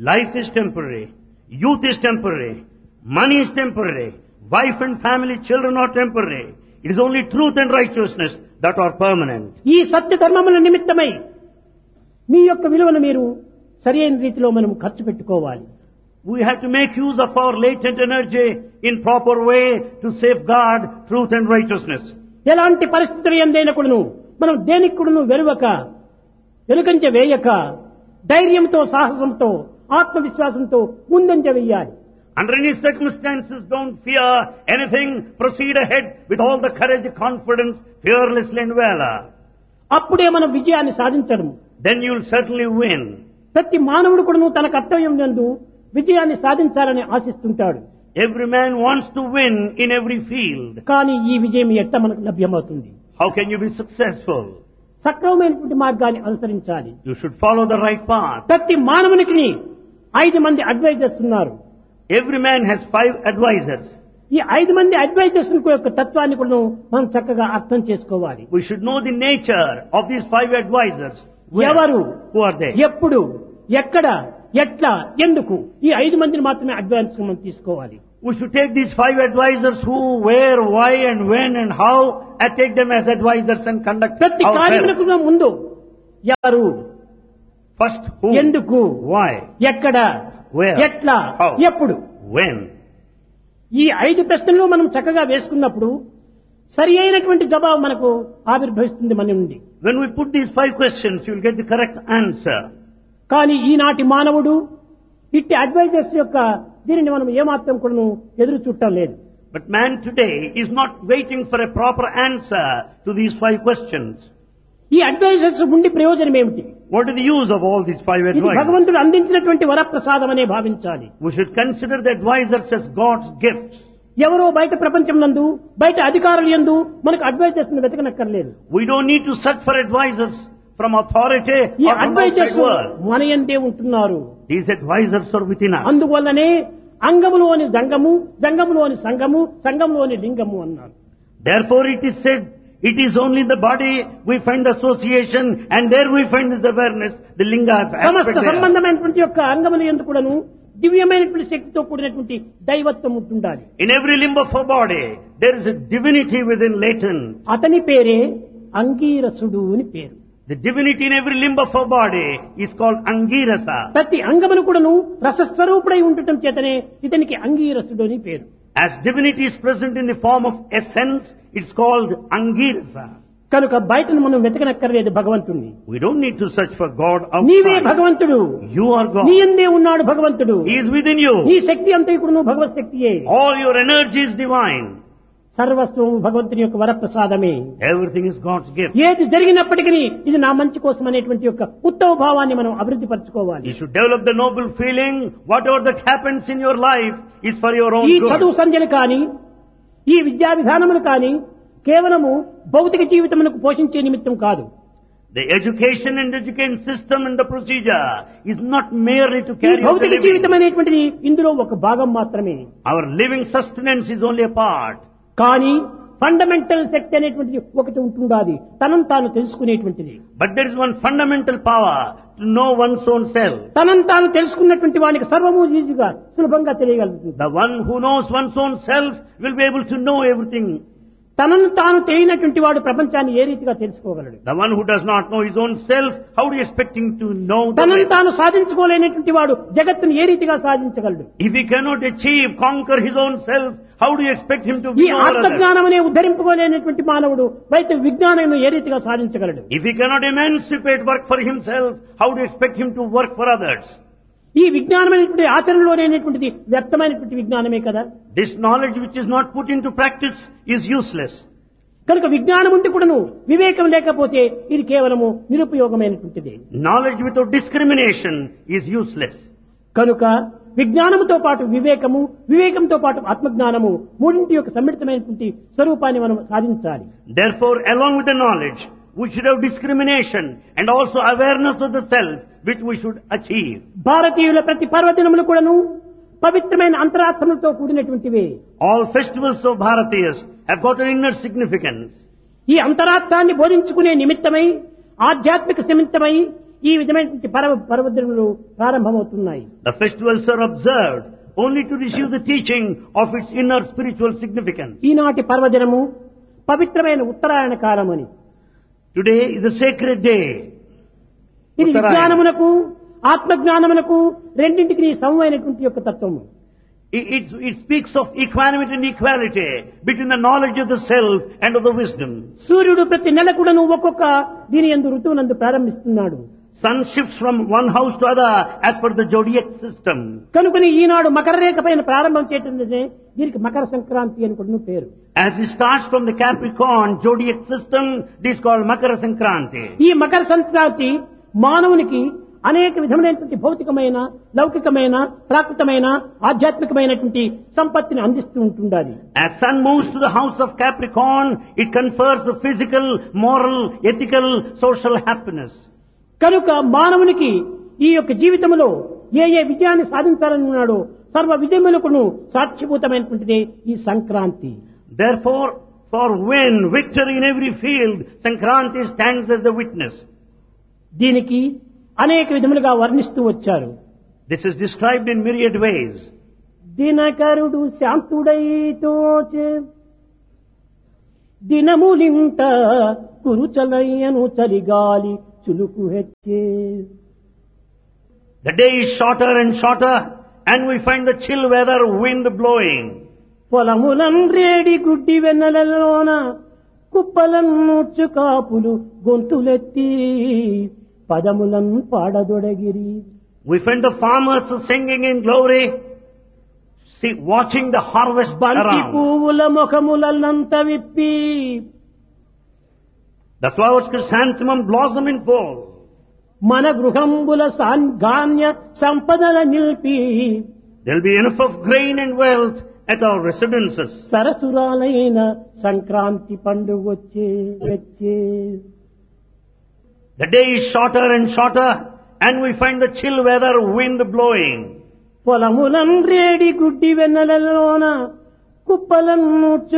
Life is temporary. Youth is temporary. Money is temporary. Wife and family, children are temporary. It is only truth and righteousness that are permanent. ఈ సత్య ధర్మముల నిమిత్తమై మీ యొక్క విలువను మీరు సరైన రీతిలో మనం ఖర్చు పెట్టుకోవాలి We have to make use of our latent energy in proper way to safeguard truth and righteousness. ఎలాంటి పరిస్థితులు ఎందైనకుడును మనం దేనికి కూడాను వెలువక వెలుకంచె వేయక ధైర్యంతో సాహసంతో ఆత్మవిశ్వాసంతో ముందంజ వెయ్యాలి Under any circumstances, don't fear anything. Proceed ahead with all the courage, confidence, fearlessly and valor. అప్పుడే మనం విజయాన్ని సాధించడం Then you'll certainly win. ప్రతి మానవుడు కూడాను తన కర్తవ్యం నందు విజయాన్ని సాధించాలని ఆశిస్తుంటాడు Every man wants to win in every field. కానీ ఈ విజయం ఎట్ట మనకు లభ్యమవుతుంది How can you be successful? సక్రమమైనటువంటి మార్గాన్ని అనుసరించాలి You should follow the right path. ప్రతి మానవునికి ఐదు మంది అడ్వైజర్స్ ఉన్నారు Every man has five advisors. ఈ ఐదు మంది అడ్వైజర్స్ యొక్క తత్వాన్ని కూడా మనం చక్కగా అర్థం చేసుకోవాలి We should know the nature of these five advisors. Where? ఎవరు Who are they? ఎప్పుడు ఎక్కడ ఎట్లా ఎందుకు ఈ ఐదు మందిని మాత్రమే అడ్వాన్స్ మనం తీసుకోవాలి We should take these five advisors who, where, why and when and how and take them as advisors and conduct ప్రతి ourselves. కార్యములకు ముందు ఎవరు First who, ఎందుకు why, ఎక్కడ Where? ఎట్లా How? ఎప్పుడు when. ఈ ఐదు ప్రశ్నలు మనం చక్కగా వేసుకున్నప్పుడు సరి అయినటువంటి జవాబు మనకు ఆవిర్భవిస్తుంది మన నుండి When we put these five questions, you will get the correct answer. కానీ ఈనాటి మానవుడు ఇట్టి అడ్వైజర్స్ యొక్క దీనిని మనం ఏమాత్రం కూడా ఎదురు చూడటం లేదు But man today is not waiting for a proper answer to these five questions. ఈ అడ్వైజర్స్ ఉండి ప్రయోజనం ఏమిటి What is the use of all these five ఇది advisors? భగవంతుడు అందించినటువంటి వరప్రసాదం అనే భావించాలి We should consider the advisors as God's gifts. ఎవరో బయట ప్రపంచం నందు బయట అధికారులు ఎందు మనకు అడ్వైజర్స్ వెతకనక్కర్లేదు We don't need to search for advisors from authority ఈ or from outside advisers world. మన ఎందే ఉంటున్నారు These advisors are within us. అందువల్లనే అంగములోని జంగము జంగములోని సంగము సంగములోని లింగము అన్నారు Therefore it is said, it is only in the body we find association and there we find this awareness, the linga సమస్త aspect there. సంబంధమైనటువంటి యొక్క అంగముల ఎందు కూడాను దివ్యమైనటువంటి శక్తితో కూడినటువంటి దైవత్వం ఉంటుండాలి In every limb of our body, there is a divinity within latent. అతని పేరే అంగీరసుడు అని పేరు The divinity in every limb of our body is called Angirasa. ప్రతి అంగమును కూడాను రసస్వరూపుడై ఉండటం చేతనే ఇతనికి అంగీరసుడు అని పేరు As divinity is present in the form of essence, it's called Angirasa. కనుక బయటను మనం వెతకనక్కర్లేదు భగవంతుణ్ణి We don't need to search for God నీవే outside. భగవంతుడు You are నీ God. ఎందే ఉన్నాడు భగవంతుడు He is within నీ you. శక్తి అంతా ఇప్పుడు నువ్వు భగవత్ శక్తియే All your energy is divine. సర్వస్వము భగవంతుని యొక్క వరప్రసాదమే Everything is God's gift. ఏది జరిగినప్పటికీ ఇది నా మంచి కోసం అనేటువంటి యొక్క ఉత్తమ భావాన్ని మనం అభివృద్ధి పరచుకోవాలి You should develop the noble feeling, whatever that happens in your life is for your own ఈ చదువు good. సంధ్యలు కాని ఈ విద్యా విధానములు కాని కేవలము భౌతిక జీవితమునకు పోషించే నిమిత్తం కాదు The education and education system and the procedure is not merely to ఈ carry out the భౌతిక జీవితం living. అనేటువంటిది ఇందులో ఒక భాగం మాత్రమే Our living sustenance is only a part. కానీ ఫండమెంటల్ శక్తి అనేటువంటిది ఒకటి ఉంటుండాది తనను తాను తెలుసుకునేటువంటిది But there is one fundamental power to know one's own self. తనను తాను తెలుసుకున్నటువంటి వానికి సర్వము ఈజీగా సులభంగా తెలియగలుగుతుంది The one who knows one's own self will be able to know everything. తనను తాను తెలియనటువంటి వాడు ప్రపంచాన్ని ఏ రీతిగా తెలుసుకోగలడు The one who does not know his own self, how do you expect him to know the తనను rest? తాను సాధించుకోలేనటువంటి వాడు జగత్తును ఏ రీతిగా సాధించగలడు If he cannot achieve, conquer his own self, how do you expect him to ఈ be over others? ఆత్మజ్ఞానం అనే ఉద్ధరింపుకోలేనటువంటి మానవుడు బయట విజ్ఞానం ఏ రీతిగా సాధించగలడు If he cannot emancipate work for himself, how do you expect him to work for others? ఈ విజ్ఞానం అనేటువంటి ఆచరణలోనేటువంటిది వ్యర్థమైనటువంటి విజ్ఞానమే కదా This knowledge which is not put into practice is useless. కనుక విజ్ఞానం ఉండి కూడాను వివేకం లేకపోతే ఇది కేవలము నిరుపయోగమైనటువంటిది Knowledge without discrimination is useless. కనుక విజ్ఞానముతో పాటు వివేకము వివేకంతో పాటు ఆత్మజ్ఞానము మూడింటి యొక్క సమ్మిళితమైనటువంటి స్వరూపాన్ని మనం సాధించాలి Therefore, along with the knowledge, we should have discrimination and also awareness of the self, which we should achieve. భారతీయుల ప్రతి పర్వదినములు కూడాను పవిత్రమైన అంతరాత్మలతో కూడినటువంటివే All festivals of Bharatiyas have got an inner significance. ఈ అంతరార్థాన్ని బోధించుకునే నిమిత్తమై ఆధ్యాత్మిక నిమిత్తమై ఈ విధమైనటువంటి పర్వ పర్వదినములు ప్రారంభమవుతున్నాయి The festivals are observed only to receive the teaching of its inner spiritual significance. ఈనాటి పర్వదినము పవిత్రమైన ఉత్తరాయణ కాలమని Today is a sacred day. ఇది ఉత్తరాయణ. విజ్ఞానమునకు ఆత్మజ్ఞానమునకు రెండింటికి సమమైనటువంటి యొక్క తత్వము It, it, it speaks of equanimity and equality between the knowledge of the self and of the wisdom. సూర్యుడు ప్రతి నెల కూడాను ఒక్కొక్క దీని ఎందు ఋతువునందు ప్రారంభిస్తున్నాడు Sun shifts from one house to other as per the zodiac system. కనుకని ఈనాడు మకర రేఖ పైన ప్రారంభం చేయటం దీనికి మకర సంక్రాంతి అని కూడా పేరు As it starts from the Capricorn zodiac system, this is called Makara Sankranti. ఈ మకర సంక్రాంతి మానవునికి అనేక విధమైనటువంటి భౌతికమైన లౌకికమైన ప్రాకృతమైన ఆధ్యాత్మికమైనటువంటి సంపత్తిని అందిస్తూ ఉంటుండాలి As sun moves to the house of Capricorn, it confers the physical, moral, ethical, social happiness. కనుక మానవునికి ఈ యొక్క జీవితంలో ఏ ఏ విజయాన్ని సాధించాలని ఉన్నాడో సర్వ విజయములకును సాక్షిభూతమైనటువంటిదే ఈ Sankranti Therefore, for win, victory in every field, Sankranti stands as the witness. దీనికి అనేక విధములుగా వర్ణిస్తూ వచ్చారు This is described in myriad ways. దినకరుడు శాంతుడైతోచే దినములింట కురుచలయ్యను చలిగాలి చులుకు హెచ్చే The day is shorter and shorter, and we find the chill weather wind blowing. పొలములం రేడి గుడ్డి వెన్నెలలోన కుప్పలన్నూర్చు కాపులు గొంతులెత్తి పదములం పాడదొడగిరి We find the farmers singing in glory, see, watching the harvest బంతి around. పువ్వుల ముఖములంత విప్పి The flowers chrysanthemum blossom in full. మన గృహంబుల సాన్గాన్య సంపదల నిలిపి There will be enough of grain and wealth at our residences. సరసురాలైన Sankranti పండుగ వచ్చే వచ్చే The day is shorter and shorter, and we find the chill weather wind blowing. పొలములం రేడి గుడ్డి వెన్నెలలోన కుప్పలన్నూర్చు